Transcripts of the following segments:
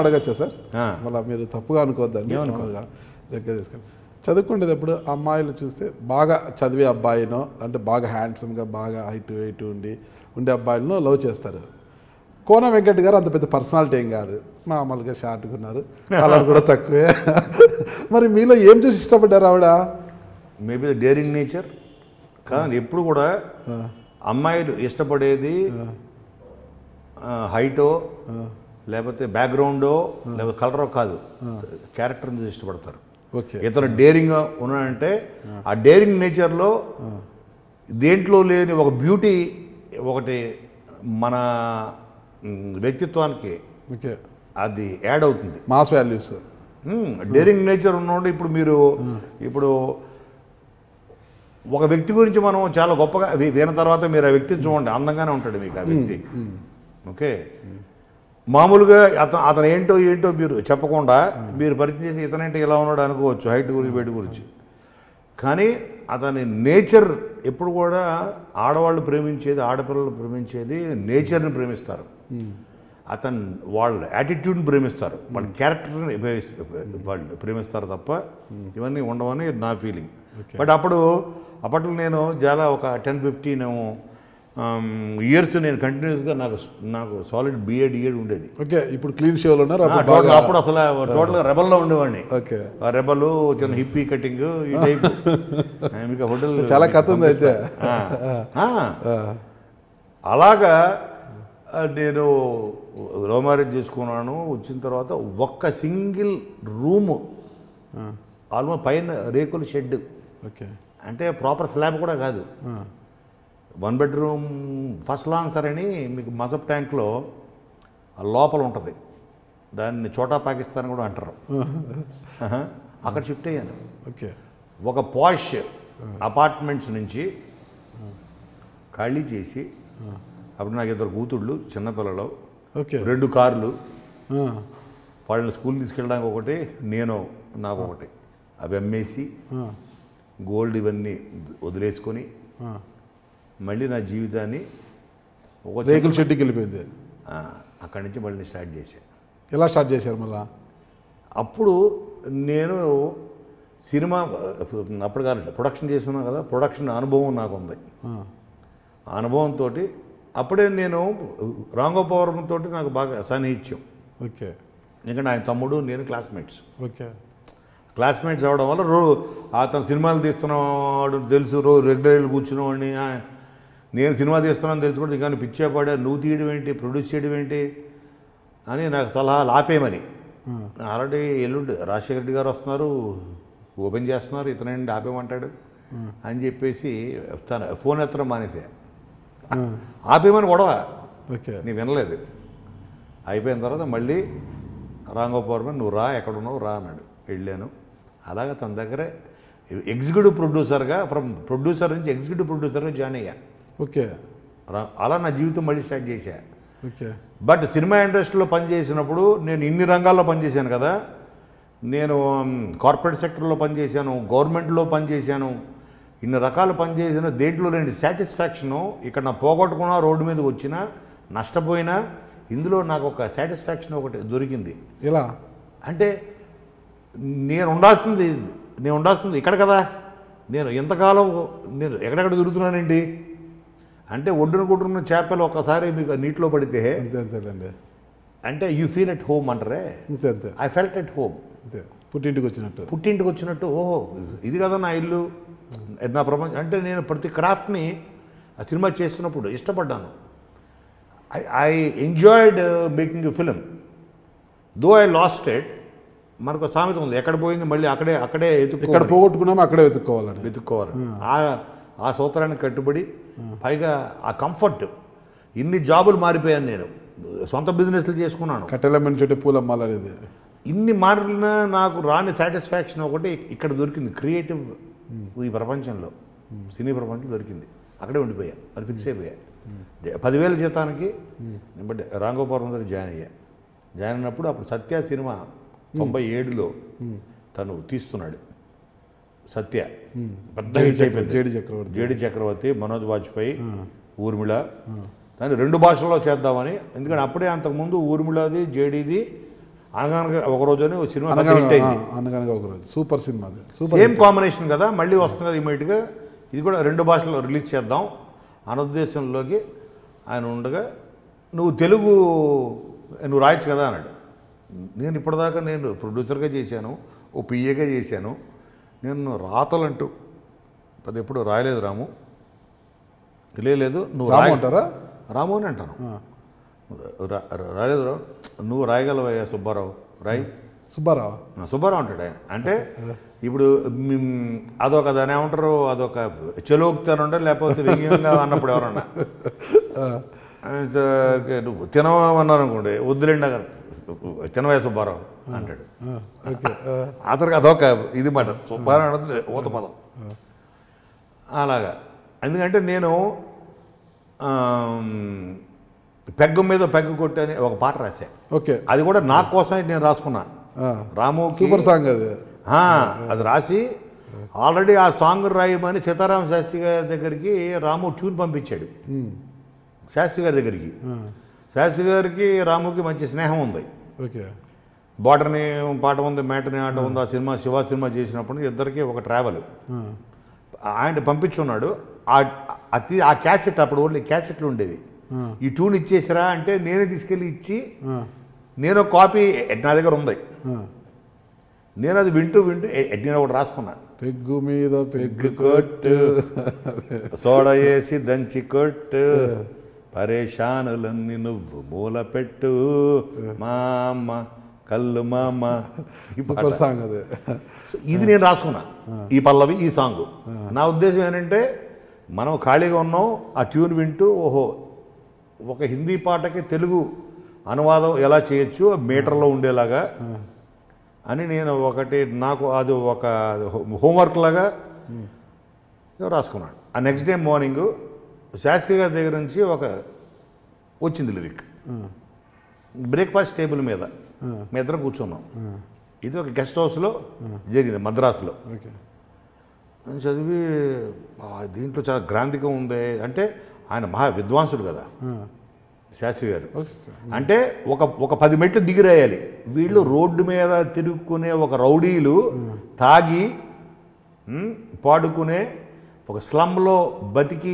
అడగచ్చా sir ఆ. మళ్ళీ మీరు తప్పుగా అనుకోవద్దండి మామూలుగా దగ్గర తీసుకొని చదువుకునేటప్పుడు అమ్మాయిలు చూస్తే బాగా చదివే అబ్బాయినో అంటే బాగా హ్యాండ్సమ్గా బాగా హైట్ వెయిట్ ఉండి ఉండే అబ్బాయిలను లవ్ చేస్తారు కోన వెంకట్ గారు అంత పెద్ద పర్సనాలిటీ ఏం కాదు మామూలుగా షార్ట్గా ఉన్నారు కలర్ కూడా తక్కువే మరి మీలో ఏం చూసి ఇష్టపడ్డారు ఆవిడ మేబీ ద డేరింగ్ నేచర్ కానీ ఎప్పుడు కూడా అమ్మాయిలు ఇష్టపడేది హైటో లేకపోతే బ్యాక్గ్రౌండో లేకపోతే కలరో కాదు క్యారెక్టర్ని చూసి ఇష్టపడతారు ఓకే ఇతను డేరింగ్గా ఉన్నాడంటే ఆ డేరింగ్ నేచర్లో దేంట్లో లేని ఒక బ్యూటీ ఒకటి మన మ్, వ్యక్తిత్వానికి ఓకే అది యాడ్ అవుతుంది మాస్ వాల్యూస్ డేరింగ్ నేచర్ ఉన్నోడు ఇప్పుడు మీరు ఇప్పుడు ఒక వ్యక్తి గురించి మనం చాలా గొప్పగా వి- విన్న తర్వాత మీరు ఆ వ్యక్తిని చూడండి అందంగానే ఉంటాడు మీకు ఆ వ్యక్తి ఓకే మామూలుగా అతను అతను ఏంటో ఏంటో మీరు చెప్పకుండా మీరు పరిచయం చేసి ఇతనేంటో ఇలా ఉన్నాడు అనుకోవచ్చు హైట్ గురించి వెయిట్ గురించి కానీ అతని నేచర్ ఎప్పుడు కూడా ఆడవాళ్ళు ప్రేమించేది ఆడపిల్లలు ప్రేమించేది నేచర్ని ప్రేమిస్తారు అతను వాళ్ళ యాటిట్యూడ్ని ప్రేమిస్తారు వాళ్ళ క్యారెక్టర్ని వాళ్ళు ప్రేమిస్తారు తప్ప ఇవన్నీ ఉండవని నా ఫీలింగ్ బట్ అప్పుడు అప్పట్లో నేను చాలా ఒక టెన్ ఫిఫ్టీన్ ఇయర్స్ నేను కంటిన్యూస్గా నాకు నాకు సాలిడ్ బిఎడ్ డిఎడ్ ఉండేది ఓకే ఇప్పుడు క్లీన్ షోలో ఉన్నారు అప్పుడు టోటల్ బాగా అప్పుడు అసలు టోటల్గా రెబల్లో ఉండేవాడిని ఓకే ఆ రెబలు చిన్న హిప్పీ కటింగ్ ఈ టైప్ మీకు హోటల్ చాలా కథ ఉంది అయితే. ఆ. అలాగా ఆ, నేను లవ్ మ్యారేజ్ చేసుకున్నాను వచ్చిన తర్వాత ఒక్క సింగిల్ రూము ఆల్మోస్ట్ పైన రేకుల షెడ్ ఓకే అంటే ప్రాపర్ స్లాబ్ కూడా కాదు వన్ బెడ్రూమ్ ఫస్ట్ లాన్సర్ అని మీకు మజప్ ట్యాంక్లో ఆ లోపల ఉంటుంది దాన్ని చోటా పాకిస్తాన్ కూడా అంటారు ఆహా. అక్కడ షిఫ్ట్ అయ్యాను ఓకే ఒక పాష్ అపార్ట్మెంట్స్ నుంచి ఖాళీ చేసి అప్పుడు నాకు ఇద్దరు కూతుళ్ళు చిన్నపిల్లలు ఓకే రెండు కార్లు ఆ, వాళ్ళని స్కూల్ తీసుకెళ్ళడానికి ఒకటి నేను నాకు ఒకటి అవి అమ్మేసి ఆ, గోల్డ్ ఇవన్నీ వదిలేసుకొని ఆ. మళ్ళీ నా జీవితాన్ని ఒక రేకుల షెడ్కి వెళ్ళిపోయింది ఆ, అక్కడి నుంచి మళ్ళీ స్టార్ట్ చేశాను ఎలా స్టార్ట్ చేశారు మళ్ళా అప్పుడు నేను సినిమా అప్పుడు కాదు ప్రొడక్షన్ చేస్తున్నా కదా ప్రొడక్షన్ అనుభవం నాకు ఉంది ఆ, ఆ అనుభవంతో అప్పుడే నేను రాంగోపవరంతో నాకు బాగా సన్నిహిత్యం ఓకే ఎందుకంటే ఆయన తమ్ముడు నేను క్లాస్మేట్స్ ఓకే క్లాస్మేట్స్ అవడం వల్ల రో అతను సినిమాలు తీస్తున్నాడు తెలుసు రోజు రెగ్యులర్లు కూర్చున్నవాడిని ఆ, నేను సినిమా తీస్తున్నాను తెలుసు కూడా కానీ పిచ్చేపాడా నువ్వు తీయడం ఏంటి ప్రొడ్యూస్ చేయడం ఏంటి అని నాకు సలహాలు ఆపేయమని ఆల్రెడీ ఎల్లుండి రాజశేఖర రెడ్డి గారు వస్తున్నారు ఓపెన్ చేస్తున్నారు ఇతనండి ఆపేయమంటాడు అని చెప్పేసి తన ఫోన్ ఎత్తడం మానేసా ఆపేయమని గొడవ ఓకే నీ వినలేదు అయిపోయిన తర్వాత మళ్ళీ రాంగోపవరమే నువ్వు రా ఎక్కడున్నావు రా అన్నాడు వెళ్ళాను అలాగా తన దగ్గరే ఎగ్జిక్యూటివ్ ప్రొడ్యూసర్గా ఫ్రమ్ ప్రొడ్యూసర్ నుంచి ఎగ్జిక్యూటివ్ ప్రొడ్యూసర్గా జాయిన్ అయ్యా ఓకే రా- అలా నా జీవితం మళ్ళీ స్టార్ట్ చేశా ఓకే బట్ సినిమా ఇండస్ట్రీలో పనిచేసినప్పుడు నేను ఇన్ని రంగాల్లో పనిచేశాను కదా నేను కార్పొరేట్ సెక్టర్లో పనిచేశాను గవర్నమెంట్లో పనిచేశాను ఇన్ని రకాలు పనిచేసిన దేంట్లో లేని సాటిస్ఫాక్షను ఇక్కడ నా పోగొట్టుకున్నా రోడ్డు మీదకి వచ్చినా నష్టపోయినా ఇందులో నాకు ఒక సాటిస్ఫాక్షన్ ఒకటి దొరికింది ఎలా అంటే నేను ఉండాల్సింది నేను ఉండాల్సింది ఇక్కడ కదా నేను ఎంతకాలం నేను ఎక్కడెక్కడ తిరుగుతున్నానండి అంటే ఒడ్డున కొట్టున్న చేపలు ఒక్కసారి మీకు నీటిలో పడితే అంతే అంతేలేండి అంటే యూ ఫీల్ ఎట్ హోమ్ అంటారే అంతే అంతే ఐ ఫెల్ట్ ఎట్ హోమ్ అంతే పుట్టింటికి వచ్చినట్టు పుట్టింటికి వచ్చినట్టు ఓహో ఇది కదా నా ఇల్లు ఇది నా ప్రపంచం అంటే నేను ప్రతి క్రాఫ్ట్ని ఆ సినిమా చేస్తున్నప్పుడు ఇష్టపడ్డాను I I enjoyed making a film though I lost it మనకు ఒక సామెత ఉంది ఎక్కడ పోయింది మళ్ళీ అక్కడే అక్కడే ఇక్కడ ఎత్తుకో పోగొట్టుకున్నామో అక్కడే వెతుక్కోవాలని వెతుక్కోవాలి ఆ ఆ సూత్రానికి కట్టుబడి పైగా ఆ కంఫర్ట్ ఇన్ని జాబులు మారిపోయాను నేను సొంత బిజినెస్లు చేసుకున్నాను కట్టెలమ్మని చుట్టే పూలమ్మాలనేది ఇన్ని మారిన నాకు రాని సాటిస్ఫాక్షన్ ఒకటి ఇక్కడ దొరికింది క్రియేటివ్ ఈ ప్రపంచంలో సినీ ప్రపంచంలో దొరికింది అక్కడే ఉండిపోయా అది ఫిక్స్ అయిపోయా పదివేల జీతానికి బట్ రాంగోపురం దగ్గర జాయిన్ అయ్యా జాయిన్ అయినప్పుడు అప్పుడు సత్య సినిమా తొంభై ఏడులో తను తీస్తున్నాడు సత్య పెద్ద హిట్ అయిపోయింది జేడి చక్రవర్తి జేడి చక్రవర్తి మనోజ్ వాజ్పేయి ఊర్మిళ దాన్ని రెండు భాషల్లో చేద్దామని ఎందుకంటే అప్పుడే అంతకుముందు ఊర్మిళది జేడీది అనగనగా ఒక రోజునే ఒక సినిమా పెద్ద అనగనగా హిట్ అయింది ఆ, అనగనగా ఒక రోజు సూపర్ సినిమా అది సూపర్ సేమ్ కాంబినేషన్ కదా మళ్ళీ వస్తుంది కదా ఇమీడియట్గా ఇది కూడా రెండు భాషల్లో రిలీజ్ చేద్దాం అనోద్దేశంలోకి ఆయన ఉండగా నువ్వు తెలుగు నువ్వు రాయొచ్చు కదా అన్నాడు నేను ఇప్పటిదాకా నేను ప్రొడ్యూసర్గా చేశాను ఓ పిఏగా చేశాను నేను రాతలంటూ అది ఎప్పుడు రాయలేదు రాము లేదు నువ్వు రాము రాయ అంటారా రాము అని అంటాను రా- రా- రాలేదు రా నువ్వు రాయగలవయ్యా సుబ్బారావు రాయి సుబ్బారావు ఆ, సుబ్బారావు అంటాడు ఆయన అంటే ఇప్పుడు మ్, అదొక దాని ఏమంటారు అదొక చెలోక్తి అని ఉండే లేకపోతే వ్యంగ్యంగా అన్నప్పుడు ఎవరన్నా ఆ, నువ్వు తినమన్నారు అనుకోండి వద్దులేండి అక్కడ తినవే సుబ్బారావు అంటాడు ఆ, ఓకే ఆ, అతనికి అదొక ఇది మాట సుబ్బారావు అన్నది ఊత పదం అలాగా ఎందుకంటే నేను ఆమ్, పెగ్గు మీద పెగ్గు కొట్టని ఒక పాట రాశా ఓకే అది కూడా నా కోసం నేను రాసుకున్నా ఆ, రాముకి సూపర్ సాంగ్ అది ఆ, అది రాసి ఆల్రెడీ ఆ సాంగ్ రాయమని సీతారామ శాస్త్రి గారి దగ్గరికి రాము ట్యూన్ పంపించాడు ఉమ్, శాస్త్రి గారి దగ్గరికి ఆ, శాస్త్రి గారికి రాముకి మంచి స్నేహం ఉంది ఓకే బాటని పాట ఉంది మేటని ఆట ఉంది ఆ సినిమా శివ సినిమా చేసినప్పుడు ఇద్దరికి ఒక ట్రావెల్ ఆ, ఆయన పంపించున్నాడు ఆ అతి ఆ క్యాసెట్ అప్పుడు ఓన్లీ క్యాసెట్లు ఉండేవి ఆ. ఈ ట్యూన్ ఇచ్చేసిరా అంటే నేనే తీసుకెళ్ళి ఇచ్చి ఆ, నేను ఒక కాపీ నా దగ్గర ఉంది ఆ. నేను అది వింటూ వింటూ ఎ- నేను ఒకటి రాసుకున్నా పెగ్గు మీద పెగ్గు కొట్టు సోడా వేసి దంచి కొట్టు పరేషానులన్నీ నువ్వు మూల పెట్టు మా అమ్మ కళ్ళు మా అమ్మ ఈ పాట. సూపర్ సాంగ్ అది సో ఇది నేను రాసుకున్నా ఈ పల్లవి ఈ సాంగ్ నా ఉద్దేశం ఏంటంటే మనం ఖాళీగా ఉన్నాం ఆ ట్యూన్ వింటూ ఓహో ఒక హిందీ పాటకి తెలుగు అనువాదం ఎలా చేయొచ్చు మీటర్లో ఉండేలాగా అని నేను ఒకటి నాకు అది ఒక హోంవర్క్ లాగా రాసుకున్నాను ఆ నెక్స్ట్ డే మార్నింగ్ శాస్త్రి గారి దగ్గర నుంచి ఒక వచ్చింది లిరిక్ బ్రేక్ఫాస్ట్ టేబుల్ మీద మీ ఇద్దరం కూర్చున్నాం ఇది ఒక గెస్ట్ హౌస్లో జరిగింది మద్రాసులో ఓకే అని చదివి "ఆ, దీంట్లో చాలా గ్రాంధికం ఉంది అంటే ఆయన మహా విద్వాంసుడు కదా ఆ, శాస్త్రి గారు ఓకే సార్. అంటే ఒక ఒక పది మెట్లు దిగిరాయాలి వీళ్ళు రోడ్డు మీద తిరుగుకునే ఒక రౌడీలు తాగి ఉమ్, పాడుకునే ఒక స్లమ్లో బతికి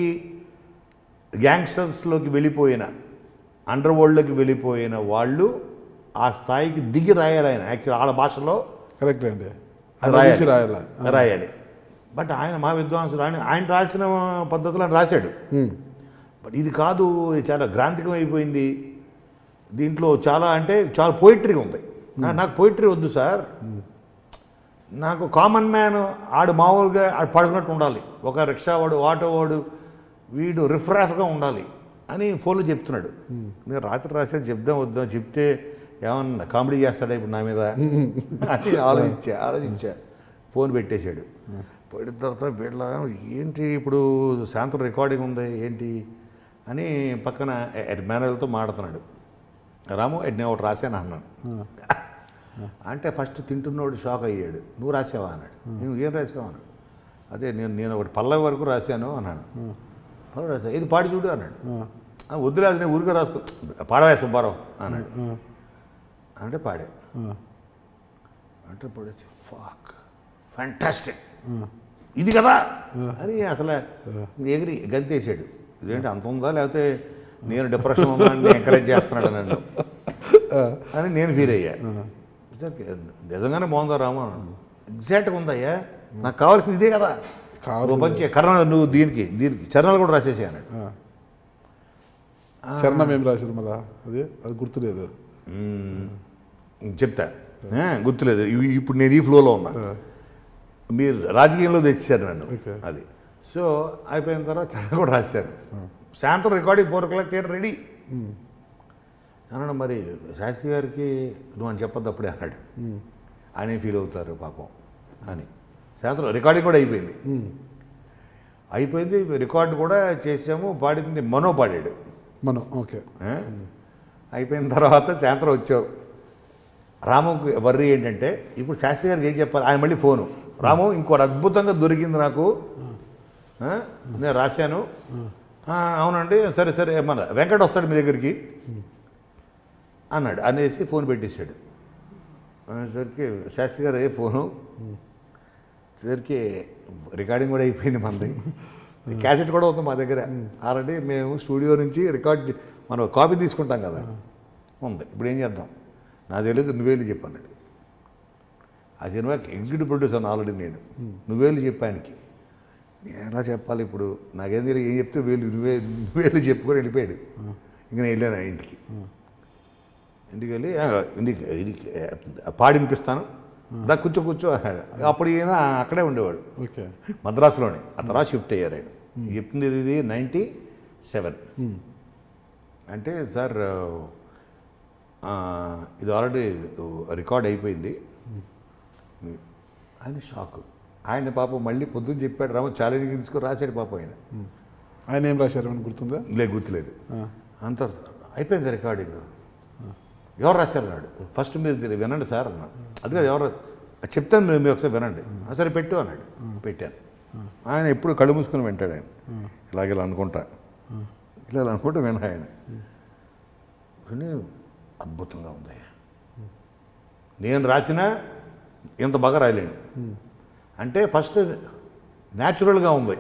గ్యాంగ్స్టర్స్లోకి వెళ్ళిపోయిన అండర్ వరల్డ్లోకి వెళ్ళిపోయిన వాళ్ళు ఆ స్థాయికి దిగి రాయాలి ఆయన యాక్చువల్ వాళ్ళ భాషలో కరెక్ట్ అండి రాయాలి. నుంచి రాయాల రాయాలి బట్ ఆయన మా విద్వాంసుడు ఆయన ఆయన రాసిన పద్ధతిలో ఆయన రాశాడు ఉమ్, బట్ ఇది కాదు ఇది చాలా గ్రాంతికం అయిపోయింది దీంట్లో చాలా అంటే చాలా పోయిటరీ ఉంది నా- నాకు పోయిటరీ వద్దు సార్ నాకు కామన్ మ్యాన్ ఆడు మామూలుగా ఆడు పడుకున్నట్టు ఉండాలి ఒక రిక్షా వాడు ఆటో వాడు వీడు రిఫ్రాఫ్గా ఉండాలి అని ఫోన్లో చెప్తున్నాడు నేను రాత్రి రాసే చెప్దాం వద్దాం చెప్తే ఏమన్నా కామెడీ చేస్తాడా ఇప్పుడు నా మీద అని ఆలోచించా ఆలోచించా ఫోన్ పెట్టేశాడు పెట్టిన తర్వాత వీళ్ళ ఏంటి ఇప్పుడు శాంతం రికార్డింగ్ ఉంది ఏంటి అని పక్కన మేనర్లతో మాడుతున్నాడు రాము ఎడ్ నేను ఒకటి రాశాను అన్నాను అంటే ఫస్ట్ తింటున్నోడు షాక్ అయ్యాడు నువ్వు రాసావా అన్నాడు నువ్వు ఏం రాసావా అన్నాడు అదే నేను నేను ఒకటి పల్లవి వరకు రాశాను అన్నాడు పల్లవి రాసా ఇది పాడి చూడు అన్నాడు "ఆ, వద్దులే అది నేను ఊరికే రాసుకో పాడవే సుబ్బారావు అన్నాడు ఆ, అంటే పాడే ఆ, అంటే పడేసి ఫాక్ ఫ్యాంటాస్టిక్ ఇది కదా అని అసలు ఎగిరి గంతేసాడు ఇదేంటి అంత ఉందా లేకపోతే నేను డిప్రెషన్ ఉన్నా అని ఎంకరేజ్ చేస్తున్నాడు నన్ను అని నేను ఫీల్ అయ్యా నిజానికి నిజంగానే బాగుందా రాము అన్నాను ఎగ్జాక్ట్గా ఉందయ్యా నాకు కావాల్సింది ఇదే కదా కావాల్సింది. ఓ పంచే కర్ణ నువ్వు దీనికి దీనికి చరణాలు కూడా రాసేసి అన్నాడు ఆ. చరణం ఏం రాశారు మళ్ళా అది అది గుర్తులేదు మ్మ్. చెప్తా ఆ, గుర్తులేదు ఇవి- ఇప్పుడు నేను ఈ ఫ్లోలో ఉన్నా మీరు రాజకీయంలో తెచ్చారు నన్ను ఓకే. అది సో అయిపోయిన తర్వాత చాలా కూడా రాశారు సాయంత్రం recording four o'clock theatre ready అన్నాడు మరి శాస్త్రి గారికి నువ్వు అని చెప్పొద్దు అప్పుడే అన్నాడు ఆయన ఫీల్ అవుతారు పాపం అని సాయంత్రం రికార్డింగ్ కూడా అయిపోయింది అయిపోయింది రికార్డు కూడా చేసాము పాడింది మనో పాడాడు మనం ఓకే ఆ? అయిపోయిన తర్వాత సాయంత్రం వచ్చావు రాముకు వర్రీ ఏంటంటే ఇప్పుడు శాస్త్రి గారికి ఏం చెప్పాలి ఆయన మళ్ళీ ఫోను రాము ఇంకోటి అద్భుతంగా దొరికింది నాకు ఆ? నేను రాశాను "ఆ, అవునండి సరే సరే మన వెంకట వస్తాడు మీ దగ్గరికి అన్నాడు అనేసి ఫోన్ పెట్టేశాడు అనేసరికి శాస్త్రి గారు ఏ ఫోను సరికి రికార్డింగ్ కూడా అయిపోయింది మనది క్యాసెట్ కూడా ఉంది మా దగ్గర ఆల్రెడీ మేము స్టూడియో నుంచి రికార్డ్ చే- మనం కాపీ తీసుకుంటాం కదా ఉంది ఇప్పుడు ఏం చేద్దాం నా తెలియదు నువ్వేళ్ళు చెప్పాను ఆ సినిమాకి ఎగ్జిక్యూటివ్ ప్రొడ్యూసర్ ఆల్రెడీ నేను నువ్వేళ్ళు చెప్పానికి నేను ఎలా చెప్పాలి ఇప్పుడు నాకేం తెలియదు ఏం చెప్తే వేలు నువ్వే నువ్వేళ్ళు చెప్పుకొని వెళ్ళిపోయాడు ఇంక నేను వెళ్ళాను ఆ ఇంటికి ఇంటికి వెళ్ళి "ఆ, ఇంటికి ఇంటికి, ఆ, పాడి వినిపిస్తాను దా కూర్చో కూర్చో అన్నాడు అప్పుడు ఈయన అక్కడే ఉండేవాడు ఓకే మద్రాసులోనే ఆ తర్వాత షిఫ్ట్ అయ్యారు ఆయన చెప్తుంది ఇది నైంటీ సెవెన్ అంటే సార్ ఆ, ఇది ఆల్రెడీ రికార్డ్ అయిపోయింది ఆయన షాక్ ఆయన పాపం మళ్ళీ పొద్దున్న చెప్పాడు రాము ఛాలెంజ్ తీసుకొని రాశాడు పాపం ఆయన ఆయన ఏం రాశారు ఏమైనా గుర్తుందా లే గుర్తులేదు అంత అయిపోయింది రికార్డింగ్ ఎవరు రాశారు అన్నాడు ఫస్ట్ మీరు ఇది వినండి సార్ అన్నాడు అది కాదు ఎవరు రా- చెప్తాను మీరు మీరు ఒకసారి వినండి "ఆ, సరే పెట్టు అన్నాడు పెట్టాను ఆయన ఎప్పుడు కళ్ళు మూసుకొని వింటాడు ఆయన ఇలాగ ఇలా అనుకుంటా ఇలా ఇలా అనుకుంటా విన ఆయన విని అద్భుతంగా ఉంది నేను రాసిన ఇంత బాగా రాయలేను అంటే ఫస్ట్ న్యాచురల్గా ఉంది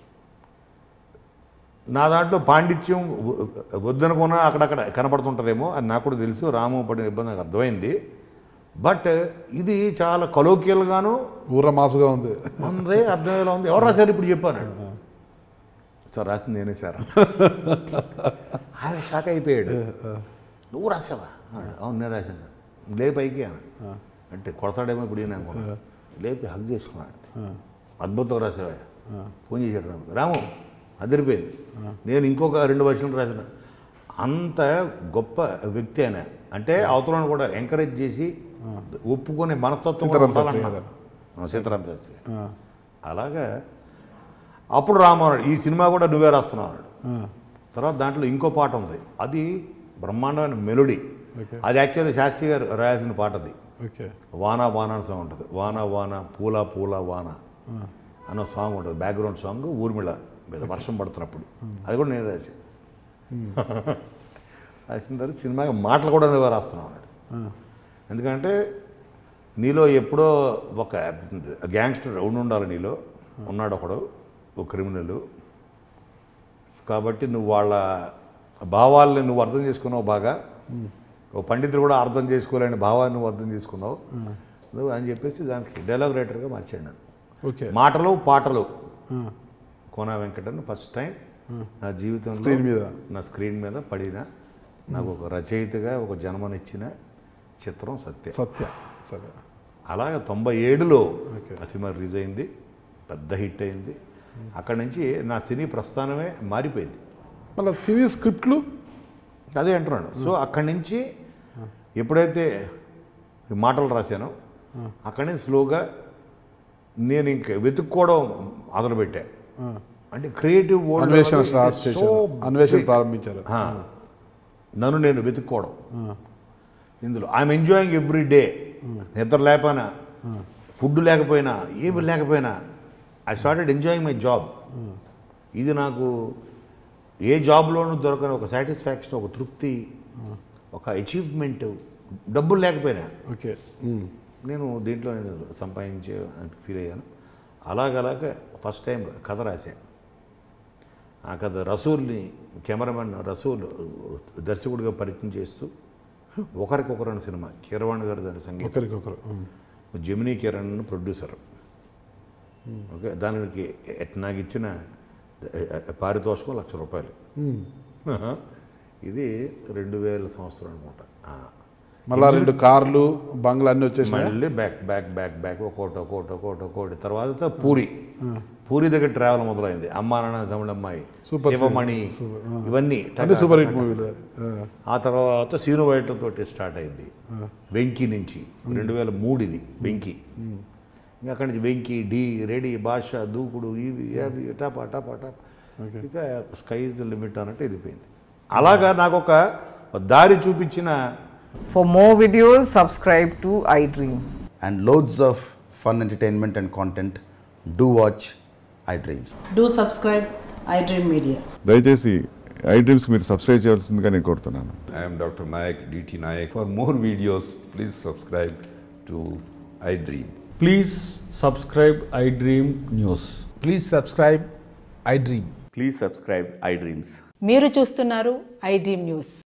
నా దాంట్లో పాండిత్యం వ- వద్దనుకున్నా అక్కడక్కడ కనపడుతుంటుందేమో అది నాకు కూడా తెలుసు రాము పడిన ఇబ్బంది నాకు అర్థమైంది బట్ ఇది చాలా కలోకియల్గాను ఊర మాసుగా ఉంది ఉంది అర్థమయ్యేలా ఉంది ఎవరు రాశారు ఇప్పుడు చెప్పాను సార్ రాసింది నేనే సార్ ఆయన షాక్ అయిపోయాడు నువ్వు రాసావా అన్నాడు. అవును నేను రాశాను సార్ లేపి పైకి అన్నాడు. అంటే కొడతాడేమో ఇప్పుడు ఈయన అనుకున్నా లేపి హక్ చేసుకున్నాడు అద్భుతంగా రాసావా ఫోన్ చేశాడు రాము రాము అదిరిపోయింది నేను ఇంకొక రెండు వర్షాలు రాసిన అంత గొప్ప వ్యక్తి ఆయన అంటే అవతలను కూడా ఎంకరేజ్ చేసి ఒప్పుకునే మనస్తత్వం కూడా సీతారాం శాస్త్రి ఉండాలన్నాడు. ఆ, సీతారాం శాస్త్రి ఆ, అలాగా అప్పుడు రామన్నాడు ఈ సినిమా కూడా నువ్వే రాస్తున్నావు అన్నాడు ఆ, తర్వాత దాంట్లో ఇంకో పాట ఉంది అది బ్రహ్మాండమైన మెలోడీ ఓకే అది యాక్చువల్లీ శాస్త్రి గారు రాయాల్సిన పాట అది ఓకే వాన వాన అని సాంగ్ ఉంటుంది వాన వాన పూల పూల వాన అన్న సాంగ్ ఉంటుంది బ్యాక్గ్రౌండ్ సాంగ్ ఊర్మిళ మీద వర్షం పడుతున్నప్పుడు అది కూడా నేను రాశాను రాసిన తర్వాత సినిమాకి మాటలు కూడా నువ్వే రాస్తున్నావు అన్నాడు ఎందుకంటే నీలో ఎప్పుడో ఒక గ్యాంగ్స్టర్ ఉండి ఉండాలి నీలో ఉన్నాడు ఒకడు ఒక క్రిమినల్ కాబట్టి నువ్వు వాళ్ళ భావాల్ని నువ్వు అర్థం చేసుకున్నావు బాగా ఓ పండితుడు కూడా అర్థం చేసుకోలేని భావాన్ని నువ్వు అర్థం చేసుకున్నావు నువ్వు అని చెప్పేసి దానికి డైలాగ్ రైటర్గా మార్చాడు నన్ను ఓకే మాటలు పాటలు ఆ, కోన వెంకటన్ ఫస్ట్ టైం నా జీవితంలో స్క్రీన్ మీద నా స్క్రీన్ మీద పడిన నాకు ఒక రచయితగా ఒక జన్మనిచ్చిన చిత్రం సత్య సత్య సరే అలాగే తొంభై ఏడులో ఓకే. ఆ సినిమా రిలీజ్ అయింది పెద్ద హిట్ అయింది అక్కడి నుంచి నా సినీ ప్రస్థానమే మారిపోయింది మళ్ళీ సినీ స్క్రిప్ట్లు అదే అంటున్నాను సో అక్కడి నుంచి ఎప్పుడైతే ఈ మాటలు రాశానో అక్కడి నుంచి స్లోగా నేను ఇంక వెతుక్కోవడం మొదలుపెట్టా ఆ, అంటే క్రియేటివ్ అన్వేషణ స్టార్ట్ చేశారు అన్వేషణ ప్రారంభించారు నన్ను నేను వెతుక్కోవడం ఇందులో ఐఎమ్ ఎంజాయింగ్ ఎవ్రీ డే నిద్ర లేకపోయినా ఫుడ్ లేకపోయినా ఏమి లేకపోయినా I started enjoying my job ఇది నాకు ఏ జాబ్లోనూ దొరకని ఒక సాటిస్ఫాక్షన్ ఒక తృప్తి ఒక అచీవ్మెంట్ డబ్బులు లేకపోయినా ఓకే ఉమ్, నేను దీంట్లో నేను సంపాదించే ఫీల్ అయ్యాను అలాగలాగ ఫస్ట్ టైం కథ రాశాను ఆ కథ రసూల్ని కెమెరామెన్ రసూల్ దర్శకుడిగా పరిచయం చేస్తూ ఒకరికొకరు అనే సినిమా కీరవాణి గారు దాని సంగీతం ఒకరికొకరు um, Gemini Kiran producer okay దానికి ఎట్ నాకు ఇచ్చిన పారితోషికం లక్ష రూపాయలు ఇది రెండు వేల సంవత్సరం అనుకుంటా ఆ. మళ్ళా రెండు కార్లు బంగ్లా అన్నీ వచ్చేసినాయి మళ్ళీ బ్యాక్ బ్యాక్ బ్యాక్ బ్యాక్ ఒక్కోటి ఒక్కోటి ఒక్కోటి ఒక్కోటి తర్వాత పూరి పూరి దగ్గర ట్రావెల్ మొదలైంది అమ్మా నాన్న తమిళమ్మాయి సూపర్ శివమణి సూపర్, ఇవన్నీ అన్ని సూపర్ హిట్ మూవీలు ఆ, ఆ తర్వాత సీను వైట్లతో స్టార్ట్ అయింది వెంకీ నుంచి రెండు వేల మూడు ఇది వెంకీ ఇంకా అక్కడి నుంచి వెంకీ డి రెడీ భాష దూకుడు ఇవి అవి టపా టపా టపా ఇక స్కై ఇస్ ద లిమిట్ అన్నట్టు వెళ్ళిపోయింది అలాగా నాకు ఒక దారి చూపించిన For more videos, subscribe to iDream. and loads of fun entertainment and content, do watch iDreams. Do subscribe iDream Media. దయచేసి ఐ డ్రీమ్స్కి మీరు సబ్స్క్రైబ్ చేయాల్సిందిగా నేను కోరుతున్నాను I am Dr. Nayak, DT Nayak. For more videos, please subscribe to iDream. Please subscribe iDream News. Please subscribe iDream. Please subscribe iDreams. మీరు చూస్తున్నారు I dream news